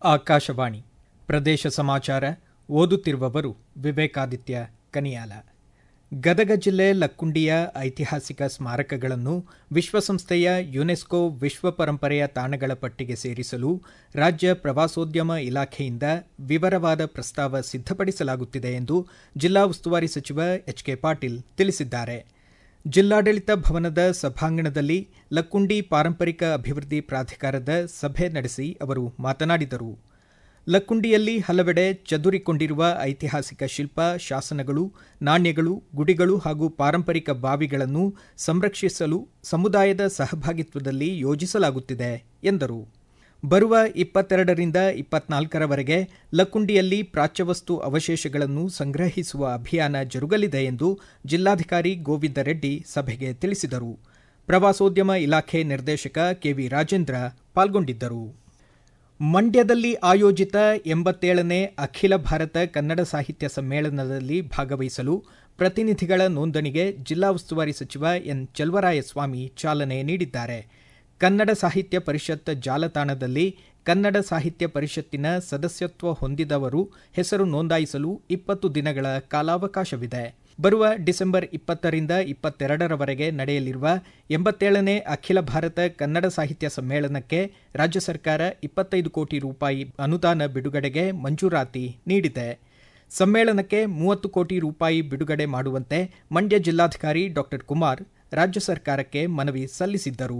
ಆಕಾಶವಾಣಿ ಪ್ರದೇಶ ಸಮಾಚಾರ ಓದುತ್ತಿರುವವರು ವಿವೇಕಾದಿತ್ಯ ಕನಿಯಾಲ ಗದಗ ಜಿಲ್ಲೆ ಲಕ್ಕುಂಡಿಯ ಐತಿಹಾಸಿಕ ಸ್ಮಾರಕಗಳನ್ನು ವಿಶ್ವಸಂಸ್ಥೆಯ ಯುನೆಸ್ಕೋ ವಿಶ್ವ ಪರಂಪರೆಯ ತಾಣಗಳ ಪಟ್ಟಿಗೆ ಸೇರಿಸಲು ರಾಜ್ಯ ಪ್ರವಾಸೋದ್ಯಮ ಇಲಾಖೆಯಿಂದ ವಿವರವಾದ ಪ್ರಸ್ತಾವ ಸಿದ್ಧಪಡಿಸಲಾಗುತ್ತಿದೆ ಎಂದು ಜಿಲ್ಲಾ ಉಸ್ತುವಾರಿ ಸಚಿವ ಎಚ್ ಕೆ ಪಾಟೀಲ್ ತಿಳಿಸಿದ್ದಾರೆ ಜಿಲ್ಲಾಡಳಿತ ಭವನದ ಸಭಾಂಗಣದಲ್ಲಿ ಲಕ್ಕುಂಡಿ ಪಾರಂಪರಿಕ ಅಭಿವೃದ್ಧಿ ಪ್ರಾಧಿಕಾರದ ಸಭೆ ನಡೆಸಿ ಅವರು ಮಾತನಾಡಿದರು ಲಕ್ಕುಂಡಿಯಲ್ಲಿ ಹಲವೆಡೆ ಚದುರಿಕೊಂಡಿರುವ ಐತಿಹಾಸಿಕ ಶಿಲ್ಪ ಶಾಸನಗಳು ನಾಣ್ಯಗಳು ಗುಡಿಗಳು ಹಾಗೂ ಪಾರಂಪರಿಕ ಬಾವಿಗಳನ್ನು ಸಂರಕ್ಷಿಸಲು ಸಮುದಾಯದ ಸಹಭಾಗಿತ್ವದಲ್ಲಿ ಯೋಜಿಸಲಾಗುತ್ತಿದೆ ಎಂದರು ಬರುವ ಇಪ್ಪತ್ತೆರಡರಿಂದ ಇಪ್ಪತ್ನಾಲ್ಕರವರೆಗೆ ಲಕ್ಕುಂಡಿಯಲ್ಲಿ ಪ್ರಾಚ್ಯವಸ್ತು ಅವಶೇಷಗಳನ್ನು ಸಂಗ್ರಹಿಸುವ ಅಭಿಯಾನ ಜರುಗಲಿದೆ ಎಂದು ಜಿಲ್ಲಾಧಿಕಾರಿ ಗೋವಿಂದ ರೆಡ್ಡಿ ಸಭೆಗೆ ತಿಳಿಸಿದರು ಪ್ರವಾಸೋದ್ಯಮ ಇಲಾಖೆ ನಿರ್ದೇಶಕ ಕೆವಿ ರಾಜೇಂದ್ರ ಪಾಲ್ಗೊಂಡಿದ್ದರು ಮಂಡ್ಯದಲ್ಲಿ ಆಯೋಜಿತ ಎಂಬತ್ತೇಳನೇ ಅಖಿಲ ಭಾರತ ಕನ್ನಡ ಸಾಹಿತ್ಯ ಸಮ್ಮೇಳನದಲ್ಲಿ ಭಾಗವಹಿಸಲು ಪ್ರತಿನಿಧಿಗಳ ನೋಂದಣಿಗೆ ಜಿಲ್ಲಾ ಉಸ್ತುವಾರಿ ಸಚಿವ ಎನ್ ಚಲವರಾಯಸ್ವಾಮಿ ಚಾಲನೆ ನೀಡಿದ್ದಾರೆ ಕನ್ನಡ ಸಾಹಿತ್ಯ ಪರಿಷತ್ ಜಾಲತಾಣದಲ್ಲಿ ಕನ್ನಡ ಸಾಹಿತ್ಯ ಪರಿಷತ್ತಿನ ಸದಸ್ಯತ್ವ ಹೊಂದಿದವರು ಹೆಸರು ನೋಂದಾಯಿಸಲು ಇಪ್ಪತ್ತು ದಿನಗಳ ಕಾಲಾವಕಾಶವಿದೆ ಬರುವ ಡಿಸೆಂಬರ್ ಇಪ್ಪತ್ತರಿಂದ ಇಪ್ಪತ್ತೆರಡರವರೆಗೆ ನಡೆಯಲಿರುವ ಎಂಬತ್ತೇಳನೇ ಅಖಿಲ ಭಾರತ ಕನ್ನಡ ಸಾಹಿತ್ಯ ಸಮ್ಮೇಳನಕ್ಕೆ ರಾಜ್ಯ ಸರ್ಕಾರ ಇಪ್ಪತ್ತೈದು ಕೋಟಿ ರೂಪಾಯಿ ಅನುದಾನ ಬಿಡುಗಡೆಗೆ ಮಂಜೂರಾತಿ ನೀಡಿದೆ ಸಮ್ಮೇಳನಕ್ಕೆ ಮೂವತ್ತು ಕೋಟಿ ರೂಪಾಯಿ ಬಿಡುಗಡೆ ಮಾಡುವಂತೆ ಮಂಡ್ಯ ಜಿಲ್ಲಾಧಿಕಾರಿ ಡಾ ಕುಮಾರ್ ರಾಜ್ಯ ಸರ್ಕಾರಕ್ಕೆ ಮನವಿ ಸಲ್ಲಿಸಿದ್ದರು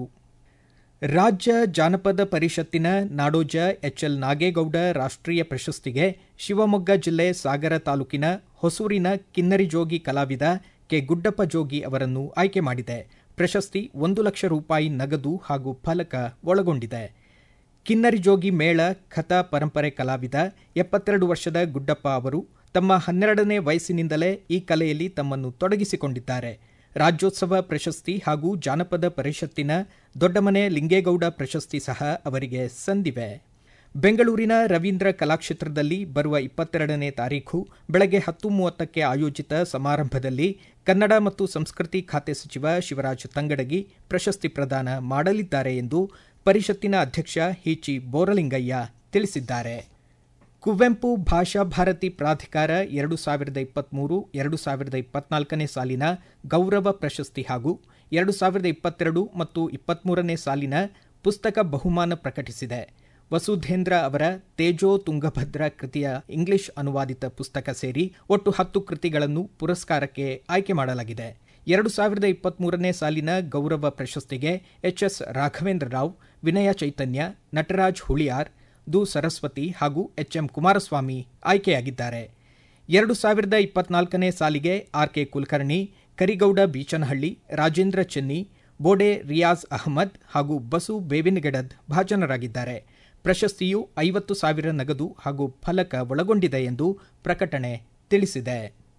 ರಾಜ್ಯ ಜಾನಪದ ಪರಿಷತ್ತಿನ ನಾಡೋಜ ಎಚ್ಎಲ್ ನಾಗೇಗೌಡ ರಾಷ್ಟ್ರೀಯ ಪ್ರಶಸ್ತಿಗೆ ಶಿವಮೊಗ್ಗ ಜಿಲ್ಲೆ ಸಾಗರ ತಾಲೂಕಿನ ಹೊಸೂರಿನ ಕಿನ್ನರಿಜೋಗಿ ಕಲಾವಿದ ಕೆ ಗುಡ್ಡಪ್ಪ ಜೋಗಿ ಅವರನ್ನು ಆಯ್ಕೆ ಮಾಡಿದೆ ಪ್ರಶಸ್ತಿ ಒಂದು ಲಕ್ಷ ರೂಪಾಯಿ ನಗದು ಹಾಗೂ ಫಲಕ ಒಳಗೊಂಡಿದೆ ಕಿನ್ನರಿಜೋಗಿ ಮೇಳ ಕಥಾ ಪರಂಪರೆ ಕಲಾವಿದ ಎಪ್ಪತ್ತೆರಡು ವರ್ಷದ ಗುಡ್ಡಪ್ಪ ಅವರು ತಮ್ಮ ಹನ್ನೆರಡನೇ ವಯಸ್ಸಿನಿಂದಲೇ ಈ ಕಲೆಯಲ್ಲಿ ತಮ್ಮನ್ನು ತೊಡಗಿಸಿಕೊಂಡಿದ್ದಾರೆ ರಾಜ್ಯೋತ್ಸವ ಪ್ರಶಸ್ತಿ ಹಾಗೂ ಜಾನಪದ ಪರಿಷತ್ತಿನ ದೊಡ್ಡಮನೆ ಲಿಂಗೇಗೌಡ ಪ್ರಶಸ್ತಿ ಸಹ ಅವರಿಗೆ ಸಂದಿವೆ ಬೆಂಗಳೂರಿನ ರವೀಂದ್ರ ಕಲಾಕ್ಷೇತ್ರದಲ್ಲಿ ಬರುವ ಇಪ್ಪತ್ತೆರಡನೇ ತಾರೀಖು ಬೆಳಗ್ಗೆ ಹತ್ತು ಮೂವತ್ತಕ್ಕೆ ಆಯೋಜಿತ ಸಮಾರಂಭದಲ್ಲಿ ಕನ್ನಡ ಮತ್ತು ಸಂಸ್ಕೃತಿ ಖಾತೆ ಸಚಿವ ಶಿವರಾಜ್ ತಂಗಡಗಿ ಪ್ರಶಸ್ತಿ ಪ್ರದಾನ ಮಾಡಲಿದ್ದಾರೆ ಎಂದು ಪರಿಷತ್ತಿನ ಅಧ್ಯಕ್ಷ ಹಿಚಿ ಬೋರಲಿಂಗಯ್ಯ ತಿಳಿಸಿದ್ದಾರೆ ಕುವೆಂಪು ಭಾಷಾ ಭಾರತಿ ಪ್ರಾಧಿಕಾರ ಎರಡು ಸಾವಿರದ ಇಪ್ಪತ್ಮೂರು ಎರಡು ಸಾವಿರದ ಇಪ್ಪತ್ನಾಲ್ಕನೇ ಸಾಲಿನ ಗೌರವ ಪ್ರಶಸ್ತಿ ಹಾಗೂ ಎರಡು ಸಾವಿರದ ಇಪ್ಪತ್ತೆರಡು ಮತ್ತು ಇಪ್ಪತ್ಮೂರನೇ ಸಾಲಿನ ಪುಸ್ತಕ ಬಹುಮಾನ ಪ್ರಕಟಿಸಿದೆ ವಸುಧೇಂದ್ರ ಅವರ ತೇಜೋ ತುಂಗಭದ್ರ ಕೃತಿಯ ಇಂಗ್ಲಿಷ್ ಅನುವಾದಿತ ಪುಸ್ತಕ ಸೇರಿ ಒಟ್ಟು ಹತ್ತು ಕೃತಿಗಳನ್ನು ಪುರಸ್ಕಾರಕ್ಕೆ ಆಯ್ಕೆ ಮಾಡಲಾಗಿದೆ ಎರಡು ಸಾವಿರದ ಇಪ್ಪತ್ಮೂರನೇ ಸಾಲಿನ ಗೌರವ ಪ್ರಶಸ್ತಿಗೆ ಎಚ್ಎಸ್ ರಾಘವೇಂದ್ರ ರಾವ್ ವಿನಯ ಚೈತನ್ಯ ನಟರಾಜ್ ಹುಳಿಯಾರ್ ದು ಸರಸ್ವತಿ ಹಾಗೂ ಎಚ್ಎಂ ಕುಮಾರಸ್ವಾಮಿ ಆಯ್ಕೆಯಾಗಿದ್ದಾರೆ ಎರಡು ಸಾವಿರದ ಇಪ್ಪತ್ನಾಲ್ಕನೇ ಸಾಲಿಗೆ ಆರ್ಕೆ ಕುಲಕರ್ಣಿ ಕರಿಗೌಡ ಬೀಚನಹಳ್ಳಿ ರಾಜೇಂದ್ರ ಚೆನ್ನಿ ಬೋಡೆ ರಿಯಾಜ್ ಅಹಮದ್ ಹಾಗೂ ಬಸು ಬೇವಿನಗಡದ್ ಭಾಜನರಾಗಿದ್ದಾರೆ ಪ್ರಶಸ್ತಿಯು ಐವತ್ತು ಸಾವಿರ ನಗದು ಹಾಗೂ ಫಲಕ ಒಳಗೊಂಡಿದೆ ಎಂದು ಪ್ರಕಟಣೆ ತಿಳಿಸಿದೆ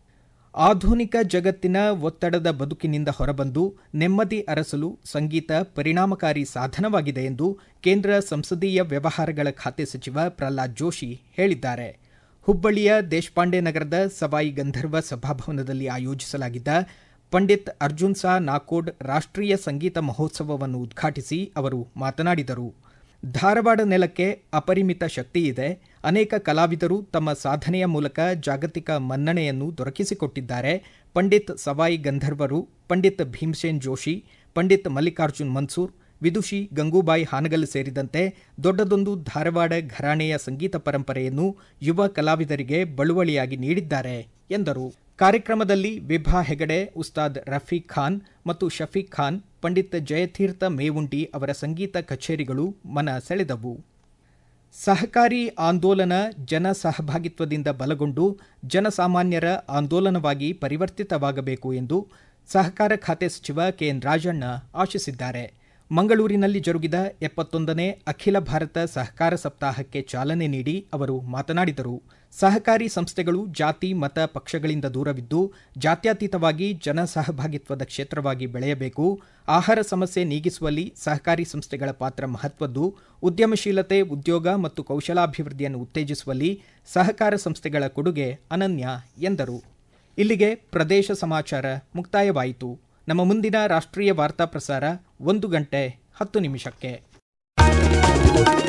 ಆಧುನಿಕ ಜಗತ್ತಿನ ಒತ್ತಡದ ಬದುಕಿನಿಂದ ಹೊರಬಂದು ನೆಮ್ಮದಿ ಅರಸಲು ಸಂಗೀತ ಪರಿಣಾಮಕಾರಿ ಸಾಧನವಾಗಿದೆ ಎಂದು ಕೇಂದ್ರ ಸಂಸದೀಯ ವ್ಯವಹಾರಗಳ ಖಾತೆ ಸಚಿವ ಪ್ರಹ್ಲಾದ್ ಜೋಶಿ ಹೇಳಿದ್ದಾರೆ ಹುಬ್ಬಳ್ಳಿಯ ದೇಶಪಾಂಡೆ ನಗರದ ಸವಾಯಿ ಗಂಧರ್ವ ಸಭಾಭವನದಲ್ಲಿ ಆಯೋಜಿಸಲಾಗಿದ್ದ ಪಂಡಿತ್ ಅರ್ಜುನ್ ಸಾ ನಾಕೋಡ್ ರಾಷ್ಟ್ರೀಯ ಸಂಗೀತ ಮಹೋತ್ಸವವನ್ನು ಉದ್ಘಾಟಿಸಿ ಅವರು ಮಾತನಾಡಿದರು ಧಾರವಾಡ ನೆಲಕ್ಕೆ ಅಪರಿಮಿತ ಶಕ್ತಿ ಇದೆ ಅನೇಕ ಕಲಾವಿದರು ತಮ್ಮ ಸಾಧನೆಯ ಮೂಲಕ ಜಾಗತಿಕ ಮನ್ನಣೆಯನ್ನು ದೊರಕಿಸಿಕೊಟ್ಟಿದ್ದಾರೆ ಪಂಡಿತ್ ಸವಾಯಿ ಗಂಧರ್ವರು ಪಂಡಿತ್ ಭೀಮಸೇನ್ ಜೋಶಿ ಪಂಡಿತ್ ಮಲ್ಲಿಕಾರ್ಜುನ್ ಮನ್ಸೂರ್ ವಿದುಷಿ ಗಂಗೂಬಾಯಿ ಹಾನಗಲ್ ಸೇರಿದಂತೆ ದೊಡ್ಡದೊಂದು ಧಾರವಾಡ ಘರಾಣೆಯ ಸಂಗೀತ ಪರಂಪರೆಯನ್ನು ಯುವ ಕಲಾವಿದರಿಗೆ ಬಳುವಳಿಯಾಗಿ ನೀಡಿದ್ದಾರೆ ಎಂದರು ಕಾರ್ಯಕ್ರಮದಲ್ಲಿ ವಿಭಾ ಹೆಗಡೆ ಉಸ್ತಾದ್ ರಫೀಕ್ ಖಾನ್ ಮತ್ತು ಶಫೀಕ್ ಖಾನ್ ಪಂಡಿತ್ ಜಯತೀರ್ಥ ಮೇವುಂಡಿ ಅವರ ಸಂಗೀತ ಕಚೇರಿಗಳು ಮನ ಸೆಳೆದವು ಸಹಕಾರಿ ಆಂದೋಲನ ಜನ ಸಹಭಾಗಿತ್ವದಿಂದ ಬಲಗೊಂಡು ಜನಸಾಮಾನ್ಯರ ಆಂದೋಲನವಾಗಿ ಪರಿವರ್ತಿತವಾಗಬೇಕು ಎಂದು ಸಹಕಾರ ಖಾತೆ ಸಚಿವ ಕೆಎನ್ ರಾಜಣ್ಣ ಆಶಿಸಿದ್ದಾರೆ ಮಂಗಳೂರಿನಲ್ಲಿ ಜರುಗಿದ ಎಪ್ಪತ್ತೊಂದನೇ ಅಖಿಲ ಭಾರತ ಸಹಕಾರ ಸಪ್ತಾಹಕ್ಕೆ ಚಾಲನೆ ನೀಡಿ ಅವರು ಮಾತನಾಡಿದರು ಸಹಕಾರಿ ಸಂಸ್ಥೆಗಳು ಜಾತಿ ಮತ ಪಕ್ಷಗಳಿಂದ ದೂರವಿದ್ದು ಜಾತ್ಯತೀತವಾಗಿ ಜನ ಸಹಭಾಗಿತ್ವದ ಕ್ಷೇತ್ರವಾಗಿ ಬೆಳೆಯಬೇಕು ಆಹಾರ ಸಮಸ್ಯೆ ನೀಗಿಸುವಲ್ಲಿ ಸಹಕಾರಿ ಸಂಸ್ಥೆಗಳ ಪಾತ್ರ ಮಹತ್ವದ್ದು ಉದ್ಯಮಶೀಲತೆ ಉದ್ಯೋಗ ಮತ್ತು ಕೌಶಲಾಭಿವೃದ್ಧಿಯನ್ನು ಉತ್ತೇಜಿಸುವಲ್ಲಿ ಸಹಕಾರ ಸಂಸ್ಥೆಗಳ ಕೊಡುಗೆ ಅನನ್ಯ ಎಂದರು ಇಲ್ಲಿಗೆ ಪ್ರದೇಶ ಸಮಾಚಾರ ಮುಕ್ತಾಯವಾಯಿತು ನಮ್ಮ ಮುಂದಿನ ರಾಷ್ಟ್ರೀಯ ವಾರ್ತಾ ಪ್ರಸಾರ ಒಂದು ಗಂಟೆ ಹತ್ತು ನಿಮಿಷಕ್ಕೆ